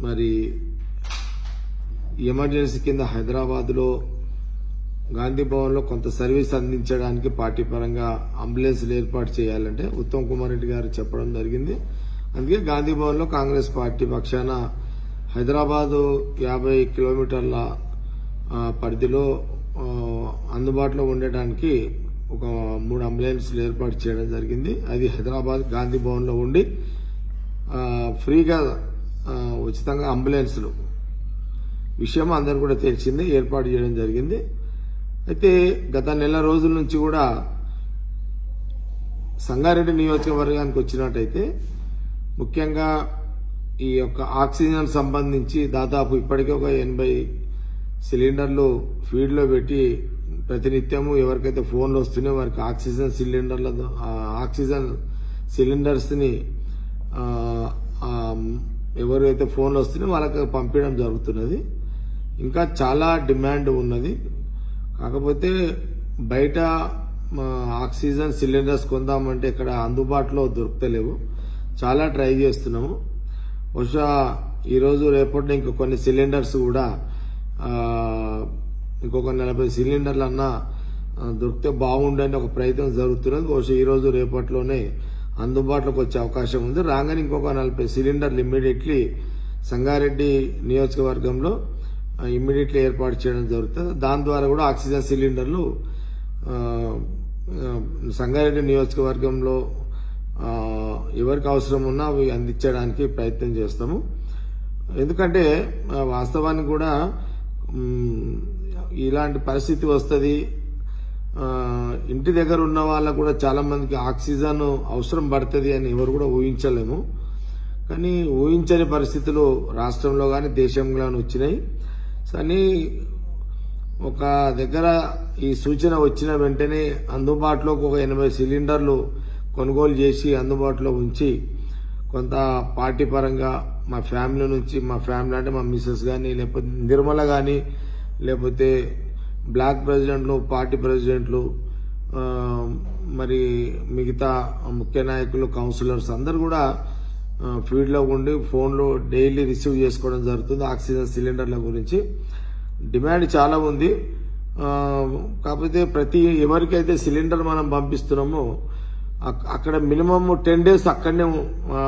మరి ఎమర్జెన్సీ కింద హైదరాబాద్లో గాంధీ భవన్లో కొంత సర్వీస్ అందించడానికి పార్టీ పరంగా అంబులెన్స్లు ఏర్పాటు చేయాలంటే ఉత్తమ్ కుమార్ రెడ్డి గారు చెప్పడం జరిగింది అందుకే గాంధీ భవన్లో కాంగ్రెస్ పార్టీ పక్షాన హైదరాబాదు యాభై కిలోమీటర్ల ఆ, పరిధిలో ఆ, అందుబాటులో ఉండడానికి ఒక మూడు అంబులెన్స్లు ఏర్పాటు చేయడం జరిగింది అది హైదరాబాద్ గాంధీ భవన్లో ఉండి ఆ, ఫ్రీగా ఆ, ఉచితంగా అంబులెన్స్లు విషయం అందరు కూడా తెలిసిందే ఏర్పాటు చేయడం జరిగింది అయితే గత నెల రోజుల నుంచి కూడా సంగారెడ్డి నియోజకవర్గానికి వచ్చినట్టయితే ముఖ్యంగా ఈ యొక్క ఆక్సిజన్ సంబంధించి దాదాపు ఇప్పటికే ఒక ఎనభై సిలిండర్లు ఫీల్డ్లో పెట్టి ప్రతినిత్యము ఎవరికైతే ఫోన్లు వస్తున్నాయో వారికి ఆక్సిజన్ సిలిండర్ల ఆ ఆక్సిజన్ సిలిండర్స్ని ఆ, ఆ, ఎవరైతే ఫోన్లు వస్తున్నాయో వాళ్ళకి పంపించడం జరుగుతున్నది ఇంకా చాలా డిమాండ్ ఉన్నది కాకపోతే బయట మా ఆక్సిజన్ సిలిండర్స్ కొందామంటే ఇక్కడ అందుబాటులో దొరుకుతలేవు చాలా ట్రై చేస్తున్నాము బహుశా ఈరోజు రేపటి ఇంకో కొన్ని సిలిండర్స్ కూడా ఆ, ఇంకొక నలభై సిలిండర్లు అన్నా ఆ, దొరికితే బాగుండని ఒక ప్రయత్నం జరుగుతున్నది బహుశా ఈరోజు రేపట్లోనే అందుబాటులోకి వచ్చే అవకాశం ఉంది రాగానే ఇంకొక నలభై సిలిండర్లు ఇమ్మీడియట్లీ సంగారెడ్డి నియోజకవర్గంలో ఇమ్మీడియట్లీ ఏర్పాటు చేయడం జరుగుతుంది దాని ద్వారా కూడా ఆక్సిజన్ సిలిండర్లు ఆ, ఆ, సంగారెడ్డి నియోజకవర్గంలో ఆ, ఎవరికి అవసరం ఉన్నా అవి అందించడానికి ప్రయత్నం చేస్తాము ఎందుకంటే ఆ, వాస్తవానికి కూడా మ్, ఇలాంటి పరిస్థితి వస్తుంది ఆ, ఇంటి దగ్గర ఉన్న వాళ్ళకు కూడా చాలా మందికి ఆక్సిజన్ అవసరం పడుతుంది అని ఎవరు కూడా ఊహించలేము కానీ ఊహించని పరిస్థితులు రాష్ట్రంలో కానీ దేశంలో కానీ వచ్చినాయి కానీ ఒక దగ్గర ఈ సూచన వచ్చిన వెంటనే అందుబాటులోకి ఒక ఎనభై సిలిండర్లు కొనుగోలు చేసి అందుబాటులో ఉంచి కొంత పార్టీ పరంగా మా ఫ్యామిలీ నుంచి మా ఫ్యామిలీ అంటే మా మిస్సెస్ కానీ లేకపోతే నిర్మల కానీ లేకపోతే బ్లాక్ ప్రెసిడెంట్లు పార్టీ ప్రెసిడెంట్లు ఆ, మరి మిగతా ముఖ్య నాయకులు కౌన్సిలర్స్ అందరు కూడా ఆ, ఫీల్డ్లో ఉండి ఫోన్లో డైలీ రిసీవ్ చేసుకోవడం జరుగుతుంది ఆక్సిజన్ సిలిండర్ల గురించి డిమాండ్ చాలా ఉంది ఆ, కాకపోతే ప్రతి ఎవరికైతే సిలిండర్ మనం పంపిస్తున్నామో అక్- అక్కడ మినిమం టెన్ డేస్ అక్కడనే ఆ,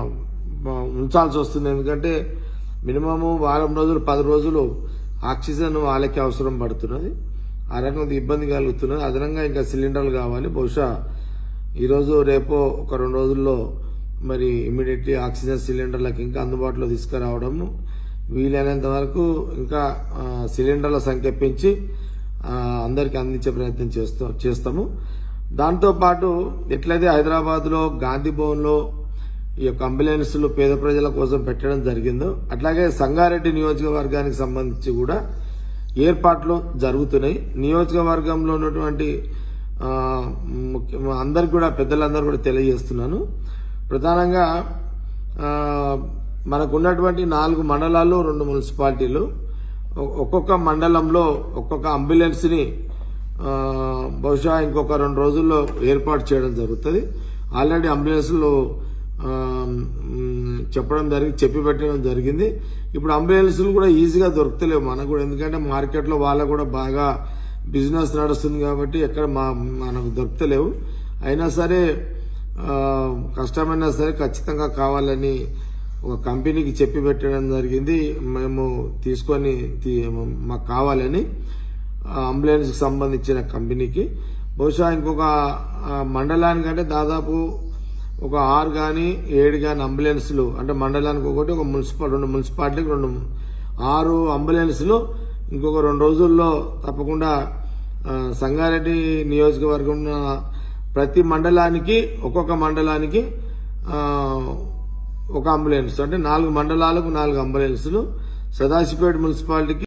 ఆ, ఉంచాల్సి వస్తుంది ఎందుకంటే మినిమము వారం రోజులు పది రోజులు ఆక్సిజన్ వాళ్ళకి అవసరం పడుతున్నది ఆ రకంగా ఇబ్బంది కలుగుతున్నది అదనంగా ఇంకా సిలిండర్లు కావాలి బహుశా ఈరోజు రేపో ఒక రెండు రోజుల్లో మరి ఇమీడియట్లీ ఆక్సిజన్ సిలిండర్లకు ఇంకా అందుబాటులో తీసుకురావడము వీలైనంత వరకు ఇంకా ఆ, సిలిండర్ల సంఖ్య పెంచి ఆ, అందరికీ అందించే ప్రయత్నం చేస్తాం చేస్తాము దాంతోపాటు ఎట్లయితే హైదరాబాద్లో గాంధీ భవన్లో ఈ యొక్క అంబులెన్స్లు పేద ప్రజల కోసం పెట్టడం జరిగిందో అట్లాగే సంగారెడ్డి నియోజకవర్గానికి సంబంధించి కూడా ఏర్పాట్లు జరుగుతున్నాయి నియోజకవర్గంలో ఉన్నటువంటి ఆ, ముఖ్య అందరికి కూడా పెద్దలందరూ కూడా తెలియజేస్తున్నాను ప్రధానంగా ఆ, మనకు ఉన్నటువంటి నాలుగు మండలాలు రెండు మున్సిపాలిటీలు ఒ- ఒక్కొక్క మండలంలో ఒక్కొక్క అంబులెన్స్ని ఆ, బహుశా ఇంకొక రెండు రోజుల్లో ఏర్పాటు చేయడం జరుగుతుంది ఆల్రెడీ అంబులెన్స్లు ఆ, మ్, చెప్పడం జరిగి చెప్పి పెట్టడం జరిగింది ఇప్పుడు అంబులెన్స్లు కూడా ఈజీగా దొరుకుతలేవు మనకు కూడా ఎందుకంటే మార్కెట్లో వాళ్ళకు కూడా బాగా బిజినెస్ నడుస్తుంది కాబట్టి ఎక్కడ మా మనకు దొరుకుతలేవు అయినా సరే ఆ, కష్టమైనా సరే ఖచ్చితంగా కావాలని ఒక కంపెనీకి చెప్పి పెట్టడం జరిగింది మేము తీసుకొని తీ- మాకు కావాలని అంబులెన్స్ కి సంబంధించిన కంపెనీకి బహుశా ఇంకొక ఆ, మండలానికంటే దాదాపు ఒక ఆరు కానీ ఏడు కానీ అంబులెన్స్లు అంటే మండలానికి ఒకటి ఒక మున్సిపల్ రెండు మున్సిపాలిటీకి రెండు ఆరు అంబులెన్స్లు ఇంకొక రెండు రోజుల్లో తప్పకుండా ఆ, సంగారెడ్డి నియోజకవర్గం ప్రతి మండలానికి ఒక్కొక్క మండలానికి ఆ, ఒక అంబులెన్స్ అంటే నాలుగు మండలాలకు నాలుగు అంబులెన్సులు సదాశివపేట మున్సిపాలిటీకి